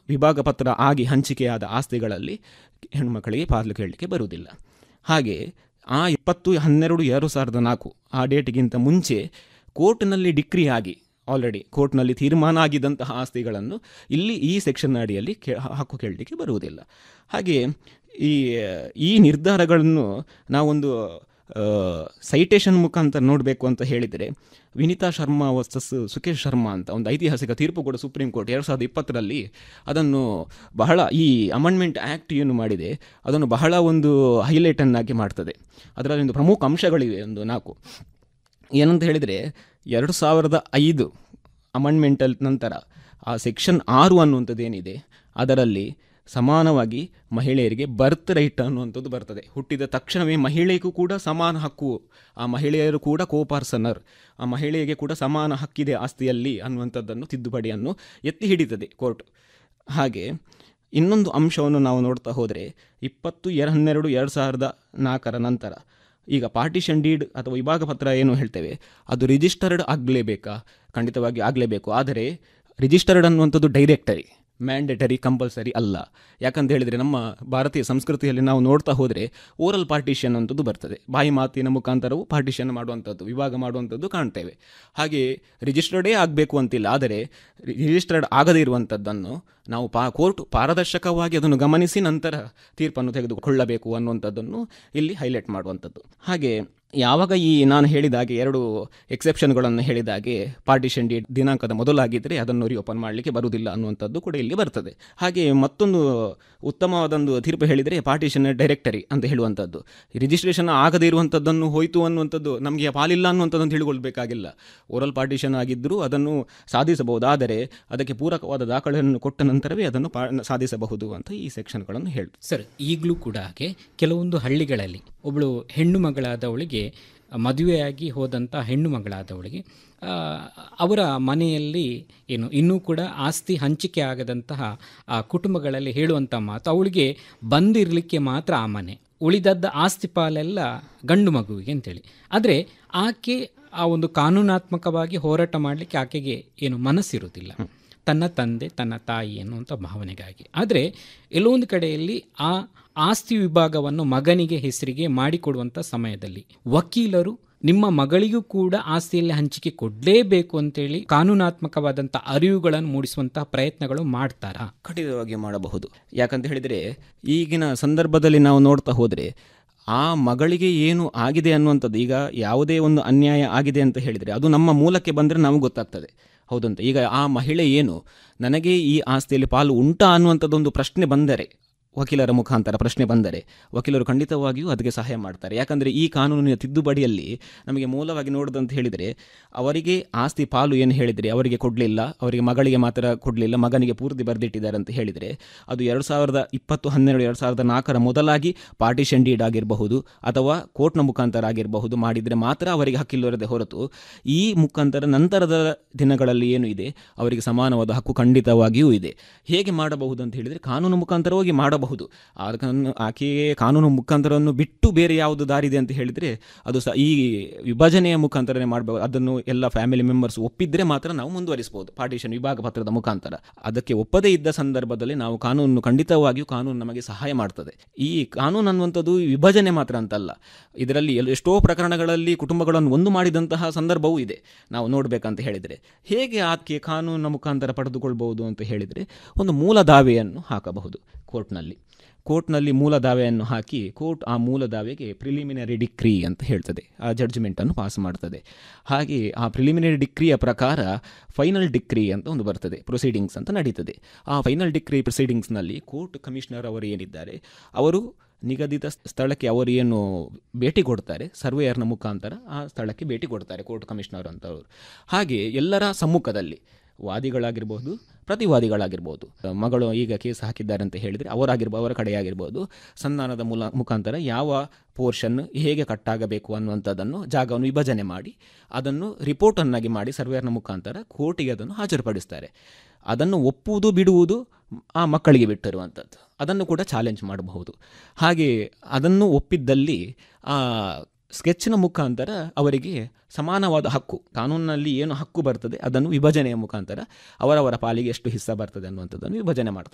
ವಿಭಾಗ ಪತ್ರ ಆಗಿ ಹಂಚಿಕೆಯಾದ ಆಸ್ತಿಗಳಲ್ಲಿ ಹೆಣ್ಮಕ್ಕಳಿಗೆ ಪಾಲು ಕೇಳಲಿಕ್ಕೆ ಬರುವುದಿಲ್ಲ ಹಾಗೆ ಆ ಇಪ್ಪತ್ತು ಹನ್ನೆರಡು ಎರಡು ಸಾವಿರದ ನಾಲ್ಕು ಆ ಡೇಟಿಗಿಂತ ಮುಂಚೆ ಕೋರ್ಟ್ನಲ್ಲಿ ಡಿಕ್ರಿ ಆಗಿ ಆಲ್ರೆಡಿ ಕೋರ್ಟ್ನಲ್ಲಿ ತೀರ್ಮಾನ ಆಗಿದ್ದಂತಹ ಆಸ್ತಿಗಳನ್ನು ಇಲ್ಲಿ ಈ ಸೆಕ್ಷನ್ ಅಡಿಯಲ್ಲಿ ಕೇ ಹಕ್ಕು ಕೇಳಲಿಕ್ಕೆ ಬರುವುದಿಲ್ಲ ಹಾಗೆ ಈ ಈ ನಿರ್ಧಾರಗಳನ್ನು ನಾವೊಂದು ಸೈಟೇಷನ್ ಮುಖಾಂತರ ನೋಡಬೇಕು ಅಂತ ಹೇಳಿದರೆ ವಿನಿತಾ ಶರ್ಮಾ ವರ್ಸಸ್ ಸುಖೇಶ್ ಶರ್ಮಾ ಅಂತ ಒಂದು ಐತಿಹಾಸಿಕ ತೀರ್ಪು ಕೂಡ ಸುಪ್ರೀಂ ಕೋರ್ಟ್ ಎರಡು ಸಾವಿರದ ಇಪ್ಪತ್ತರಲ್ಲಿ ಅದನ್ನು ಬಹಳ ಈ ಅಮೆಂಡ್ಮೆಂಟ್ ಆ್ಯಕ್ಟ್ ಏನು ಮಾಡಿದೆ ಅದನ್ನು ಬಹಳ ಒಂದು ಹೈಲೈಟನ್ನಾಗಿ ಮಾಡ್ತದೆ ಅದರಲ್ಲಿ ಒಂದು ಪ್ರಮುಖ ಅಂಶಗಳಿವೆ ಒಂದು ನಾಲ್ಕು ಏನಂತ ಹೇಳಿದರೆ ಎರಡು ಸಾವಿರದ ಐದು ಅಮೆಂಡ್ಮೆಂಟಲ್ ನಂತರ ಆ ಸೆಕ್ಷನ್ ಆರು ಅನ್ನುವಂಥದ್ದು ಏನಿದೆ ಅದರಲ್ಲಿ ಸಮಾನವಾಗಿ ಮಹಿಳೆಯರಿಗೆ ಬರ್ತ್ ರೈಟ್ ಅನ್ನುವಂಥದ್ದು ಬರ್ತದೆ ಹುಟ್ಟಿದ ತಕ್ಷಣವೇ ಮಹಿಳೆಗೂ ಕೂಡ ಸಮಾನ ಹಕ್ಕು ಆ ಮಹಿಳೆಯರು ಕೂಡ ಕೋಪಾರ್ಸನರ್ ಆ ಮಹಿಳೆಗೆ ಕೂಡ ಸಮಾನ ಹಕ್ಕಿದೆ ಆಸ್ತಿಯಲ್ಲಿ ಅನ್ನುವಂಥದ್ದನ್ನು ತಿದ್ದುಪಡಿಯನ್ನು ಎತ್ತಿ ಹಿಡಿತದೆ ಕೋರ್ಟ್ ಹಾಗೆ ಇನ್ನೊಂದು ಅಂಶವನ್ನು ನಾವು ನೋಡ್ತಾ ಹೋದರೆ ಇಪ್ಪತ್ತು ಎರ ಹನ್ನೆರಡು ಎರಡು ಸಾವಿರದ ನಾಲ್ಕರ ನಂತರ ಈಗ ಪಾರ್ಟಿಷನ್ ಡೀಡ್ ಅಥವಾ ವಿಭಾಗ ಪತ್ರ ಏನು ಹೇಳ್ತೇವೆ ಅದು ರಿಜಿಸ್ಟರ್ಡ್ ಆಗಲೇಬೇಕಾ ಖಂಡಿತವಾಗಿ ಆಗಲೇಬೇಕು ಆದರೆ ರಿಜಿಸ್ಟರ್ಡ್ ಅನ್ನುವಂಥದ್ದು ಡೈರೆಕ್ಟರಿ ಮ್ಯಾಂಡೇಟರಿ ಕಂಪಲ್ಸರಿ ಅಲ್ಲ ಯಾಕಂತ ಹೇಳಿದರೆ ನಮ್ಮ ಭಾರತೀಯ ಸಂಸ್ಕೃತಿಯಲ್ಲಿ ನಾವು ನೋಡ್ತಾ ಹೋದರೆ ಓರಲ್ ಪಾರ್ಟಿಷನ್ ಅಂತದ್ದು ಬರ್ತದೆ ಬಾಯಿ ಮಾತಿನ ಮುಖಾಂತರವು ಪಾರ್ಟಿಷನ್ ಮಾಡುವಂಥದ್ದು ವಿಭಾಗ ಮಾಡುವಂಥದ್ದು ಕಾಣ್ತೇವೆ ಹಾಗೆ ರಿಜಿಸ್ಟರ್ಡೇ ಆಗಬೇಕು ಅಂತಿಲ್ಲ ಆದರೆ ರಿಜಿಸ್ಟರ್ಡ್ ಆಗದೇ ಇರುವಂಥದ್ದನ್ನು ನಾವು ಪಾ ಕೋರ್ಟ್ ಪಾರದರ್ಶಕವಾಗಿ ಅದನ್ನು ಗಮನಿಸಿ ನಂತರ ತೀರ್ಪನ್ನು ತೆಗೆದುಕೊಳ್ಳಬೇಕು ಅನ್ನುವಂಥದ್ದನ್ನು ಇಲ್ಲಿ ಹೈಲೈಟ್ ಮಾಡುವಂಥದ್ದು ಹಾಗೆ ಯಾವಾಗ ಈ ನಾನು ಹೇಳಿದಾಗೆ ಎರಡು ಎಕ್ಸೆಪ್ಷನ್ಗಳನ್ನು ಹೇಳಿದಾಗೆ ಪಾರ್ಟಿಷನ್ ಡೇಟ್ ದಿನಾಂಕದ ಮೊದಲಾಗಿದ್ದರೆ ಅದನ್ನು ರಿಓಪನ್ ಮಾಡಲಿಕ್ಕೆ ಬರುವುದಿಲ್ಲ ಅನ್ನುವಂಥದ್ದು ಕೂಡ ಇಲ್ಲಿ ಬರ್ತದೆ ಹಾಗೆ ಮತ್ತೊಂದು ಉತ್ತಮವಾದೊಂದು ತೀರ್ಪು ಹೇಳಿದರೆ ಪಾರ್ಟಿಷನ್ ಡೈರೆಕ್ಟರಿ ಅಂತ ಹೇಳುವಂಥದ್ದು ರಿಜಿಸ್ಟ್ರೇಷನ್ ಆಗದೇ ಇರುವಂಥದ್ದನ್ನು ಹೋಯಿತು ಅನ್ನುವಂಥದ್ದು ನಮಗೆ ಪಾಲಿಲ್ಲ ಅನ್ನುವಂಥದ್ದನ್ನು ತಿಳ್ಕೊಳ್ಬೇಕಾಗಿಲ್ಲ ಓರಲ್ ಪಾರ್ಟಿಷನ್ ಆಗಿದ್ದರೂ ಅದನ್ನು ಸಾಧಿಸಬಹುದು ಆದರೆ ಅದಕ್ಕೆ ಪೂರಕವಾದ ದಾಖಲೆಯನ್ನು ಕೊಟ್ಟ ನಂತರವೇ ಅದನ್ನು ಪಾ ಸಾಧಿಸಬಹುದು ಅಂತ ಈ ಸೆಕ್ಷನ್ಗಳನ್ನು ಹೇಳ್ತಾರೆ ಸರ್ ಈಗಲೂ ಕೂಡ ಹಾಗೆ ಕೆಲವೊಂದು ಹಳ್ಳಿಗಳಲ್ಲಿ ಒಬ್ಬಳು ಹೆಣ್ಣು ಮಗಳಾದವಳಿಗೆ ಮದುವೆಯಾಗಿ ಹೋದಂಥ ಹೆಣ್ಣು ಮಗಳಾದವಳಿಗೆ ಆ, ಅವರ ಮನೆಯಲ್ಲಿ ಏನು ಇನ್ನೂ ಕೂಡ ಆಸ್ತಿ ಹಂಚಿಕೆ ಆಗದಂತಹ ಆ ಕುಟುಂಬಗಳಲ್ಲಿ ಹೇಳುವಂಥ ಮಾತು ಅವಳಿಗೆ ಬಂದಿರಲಿಕ್ಕೆ ಮಾತ್ರ ಆ ಮನೆ ಉಳಿದದ್ದ ಆಸ್ತಿ ಪಾಲೆಲ್ಲ ಗಂಡು ಮಗುವಿಗೆ ಅಂತೇಳಿ ಆದರೆ ಆಕೆ ಆ ಒಂದು ಕಾನೂನಾತ್ಮಕವಾಗಿ ಹೋರಾಟ ಮಾಡಲಿಕ್ಕೆ ಆಕೆಗೆ ಏನು ಮನಸ್ಸಿರುವುದಿಲ್ಲ ತನ್ನ ತಂದೆ ತನ್ನ ತಾಯಿ ಅನ್ನುವಂಥ ಭಾವನೆಗಾಗಿ ಆದರೆ ಎಲ್ಲೋ ಒಂದು ಕಡೆಯಲ್ಲಿ ಆ ಆಸ್ತಿ ವಿಭಾಗವನ್ನು ಮಗನಿಗೆ ಹೆಸರಿಗೆ ಮಾಡಿಕೊಡುವಂಥ ಸಮಯದಲ್ಲಿ ವಕೀಲರು ನಿಮ್ಮ ಮಗಳಿಗೂ ಕೂಡ ಆಸ್ತಿಯಲ್ಲಿ ಹಂಚಿಕೆ ಕೊಡಲೇಬೇಕು ಅಂತೇಳಿ ಕಾನೂನಾತ್ಮಕವಾದಂಥ ಅರಿವುಗಳನ್ನು ಮೂಡಿಸುವಂತಹ ಪ್ರಯತ್ನಗಳು ಮಾಡ್ತಾರಾ ಖಂಡಿತವಾಗಿ ಮಾಡಬಹುದು ಯಾಕಂತ ಹೇಳಿದರೆ ಈಗಿನ ಸಂದರ್ಭದಲ್ಲಿ ನಾವು ನೋಡ್ತಾ ಹೋದರೆ ಆ ಮಗಳಿಗೆ ಏನು ಆಗಿದೆ ಅನ್ನುವಂಥದ್ದು ಈಗ ಯಾವುದೇ ಒಂದು ಅನ್ಯಾಯ ಆಗಿದೆ ಅಂತ ಹೇಳಿದರೆ ಅದು ನಮ್ಮ ಮೂಲಕ್ಕೆ ಬಂದರೆ ನಮಗೆ ಗೊತ್ತಾಗ್ತದೆ ಹೌದಂತ ಈಗ ಆ ಮಹಿಳೆ ಏನು ನನಗೆ ಈ ಆಸ್ತಿಯಲ್ಲಿ ಪಾಲು ಉಂಟಾ ಅನ್ನುವಂಥದ್ದೊಂದು ಪ್ರಶ್ನೆ ಬಂದರೆ ವಕೀಲರ ಮುಖಾಂತರ ಪ್ರಶ್ನೆ ಬಂದರೆ ವಕೀಲರು ಖಂಡಿತವಾಗಿಯೂ ಅದಕ್ಕೆ ಸಹಾಯ ಮಾಡ್ತಾರೆ ಯಾಕಂದರೆ ಈ ಕಾನೂನಿನ ತಿದ್ದುಪಡಿಯಲ್ಲಿ ನಮಗೆ ಮೂಲವಾಗಿ ನೋಡೋದಂತ ಹೇಳಿದರೆ ಅವರಿಗೆ ಆಸ್ತಿ ಪಾಲು ಏನು ಹೇಳಿದರೆ ಅವರಿಗೆ ಕೊಡಲಿಲ್ಲ ಅವರಿಗೆ ಮಗಳಿಗೆ ಮಾತ್ರ ಕೊಡಲಿಲ್ಲ ಮಗನಿಗೆ ಪೂರ್ತಿ ಬರೆದಿಟ್ಟಿದ್ದಾರೆ ಅಂತ ಹೇಳಿದರೆ ಅದು ಎರಡು ಸಾವಿರದ ಇಪ್ಪತ್ತು ಹನ್ನೆರಡು ಎರಡು ಸಾವಿರದ ನಾಲ್ಕರ ಮೊದಲಾಗಿ ಪಾರ್ಟಿಷನ್ ಡೀಡ್ ಆಗಿರಬಹುದು ಅಥವಾ ಕೋರ್ಟ್ನ ಮುಖಾಂತರ ಆಗಿರಬಹುದು ಮಾಡಿದರೆ ಮಾತ್ರ ಅವರಿಗೆ ಹಕ್ಕಿಲ್ಲವರದೆ ಹೊರತು ಈ ಮುಖಾಂತರ ನಂತರದ ದಿನಗಳಲ್ಲಿ ಏನು ಇದೆ ಅವರಿಗೆ ಸಮಾನವಾದ ಹಕ್ಕು ಖಂಡಿತವಾಗಿಯೂ ಇದೆ ಹೇಗೆ ಮಾಡಬಹುದು ಅಂತ ಹೇಳಿದರೆ ಕಾನೂನು ಮುಖಾಂತರವಾಗಿ ಮಾಡಬಹುದು ಅದನ್ನು ಆಕೆಯೇ ಕಾನೂನು ಮುಖಾಂತರವನ್ನು ಬಿಟ್ಟು ಬೇರೆ ಯಾವುದು ದಾರಿ ಇದೆ ಅಂತ ಹೇಳಿದರೆ ಅದು ಸಹ ಈ ವಿಭಜನೆಯ ಮುಖಾಂತರನೇ ಮಾಡಬಹುದು ಅದನ್ನು ಎಲ್ಲ ಫ್ಯಾಮಿಲಿ ಮೆಂಬರ್ಸ್ ಒಪ್ಪಿದ್ರೆ ಮಾತ್ರ ನಾವು ಮುಂದುವರಿಸಬಹುದು ಪಾರ್ಟಿಷನ್ ವಿಭಾಗ ಪತ್ರದ ಮುಖಾಂತರ ಅದಕ್ಕೆ ಒಪ್ಪದೇ ಇದ್ದ ಸಂದರ್ಭದಲ್ಲಿ ನಾವು ಕಾನೂನು ಖಂಡಿತವಾಗಿಯೂ ಕಾನೂನು ನಮಗೆ ಸಹಾಯ ಮಾಡ್ತದೆ ಈ ಕಾನೂನು ಅನ್ನುವಂಥದ್ದು ವಿಭಜನೆ ಮಾತ್ರ ಅಂತಲ್ಲ ಇದರಲ್ಲಿ ಎಲ್- ಎಷ್ಟೋ ಪ್ರಕರಣಗಳಲ್ಲಿ ಕುಟುಂಬಗಳನ್ನು ಒಂದು ಮಾಡಿದಂತಹ ಸಂದರ್ಭವೂ ಇದೆ ನಾವು ನೋಡಬೇಕಂತ ಹೇಳಿದರೆ ಹೇಗೆ ಆಕೆ ಕಾನೂನಿನ ಮುಖಾಂತರ ಪಡೆದುಕೊಳ್ಬಹುದು ಅಂತ ಹೇಳಿದರೆ ಒಂದು ಮೂಲ ದಾವೆಯನ್ನು ಹಾಕಬಹುದು ಕೋರ್ಟ್ನಲ್ಲಿ ಕೋರ್ಟ್ನಲ್ಲಿ ಮೂಲ ದಾವೆಯನ್ನು ಹಾಕಿ ಕೋರ್ಟ್ ಆ ಮೂಲ ದಾವೆಗೆ ಪ್ರಿಲಿಮಿನರಿ ಡಿಕ್ರಿ ಅಂತ ಹೇಳ್ತದೆ ಆ ಜಡ್ಜ್ಮೆಂಟನ್ನು ಪಾಸ್ ಮಾಡ್ತದೆ ಹಾಗೆ ಆ ಪ್ರಿಲಿಮಿನರಿ ಡಿಕ್ರಿಯ ಪ್ರಕಾರ ಫೈನಲ್ ಡಿಕ್ರಿ ಅಂತ ಒಂದು ಬರ್ತದೆ ಪ್ರೊಸೀಡಿಂಗ್ಸ್ ಅಂತ ನಡೀತದೆ ಆ ಫೈನಲ್ ಡಿಕ್ರಿ ಪ್ರೊಸೀಡಿಂಗ್ಸ್ನಲ್ಲಿ ಕೋರ್ಟ್ ಕಮಿಷನರ್ ಅವರು ಏನಿದ್ದಾರೆ ಅವರು ನಿಗದಿತ ಸ್ಥಳಕ್ಕೆ ಅವರು ಏನು ಭೇಟಿ ಕೊಡ್ತಾರೆ ಸರ್ವೇಯರ್ನ ಮುಖಾಂತರ ಆ ಸ್ಥಳಕ್ಕೆ ಭೇಟಿ ಕೊಡ್ತಾರೆ ಕೋರ್ಟ್ ಕಮಿಷನರ್ ಅಂತವರು ಹಾಗೆ ಎಲ್ಲರ ಸಮ್ಮುಖದಲ್ಲಿ ವಾದಿಗಳಾಗಿರ್ಬೋದು ಪ್ರತಿವಾದಿಗಳಾಗಿರ್ಬೋದು ಮಗಳು ಈಗ ಕೇಸ್ ಹಾಕಿದ್ದಾರೆ ಅಂತ ಹೇಳಿದರೆ ಅವರಾಗಿರ್ಬೋದು ಅವರ ಕಡೆಯಾಗಿರ್ಬೋದು ಸಂಧಾನದ ಮೂಲ ಮುಖಾಂತರ ಯಾವ ಪೋರ್ಷನ್ ಹೇಗೆ ಕಟ್ಟಾಗಬೇಕು ಅನ್ನುವಂಥದ್ದನ್ನು ಜಾಗವನ್ನು ವಿಭಜನೆ ಮಾಡಿ ಅದನ್ನು ರಿಪೋರ್ಟನ್ನಾಗಿ ಮಾಡಿ ಸರ್ವೇಯರ್ನ ಮುಖಾಂತರ ಕೋರ್ಟಿಗೆ ಅದನ್ನು ಹಾಜರುಪಡಿಸ್ತಾರೆ ಅದನ್ನು ಒಪ್ಪುವುದು ಬಿಡುವುದು ಆ ಮಕ್ಕಳಿಗೆ ಬಿಟ್ಟಿರುವಂಥದ್ದು ಅದನ್ನು ಕೂಡ ಚಾಲೆಂಜ್ ಮಾಡಬಹುದು ಹಾಗೆ ಅದನ್ನು ಒಪ್ಪಿದ್ದಲ್ಲಿ ಆ ಸ್ಕೆಚ್ನ ಮುಖಾಂತರ ಅವರಿಗೆ ಸಮಾನವಾದ ಹಕ್ಕು ಕಾನೂನಿನಲ್ಲಿ ಏನು ಹಕ್ಕು ಬರ್ತದೆ ಅದನ್ನು ವಿಭಜನೆಯ ಮುಖಾಂತರ ಅವರವರ ಪಾಲಿಗೆ ಎಷ್ಟು ಹಿಸ್ಸ ಬರ್ತದೆ ಅನ್ನುವಂಥದ್ದನ್ನು ವಿಭಜನೆ ಮಾಡ್ತಾರೆ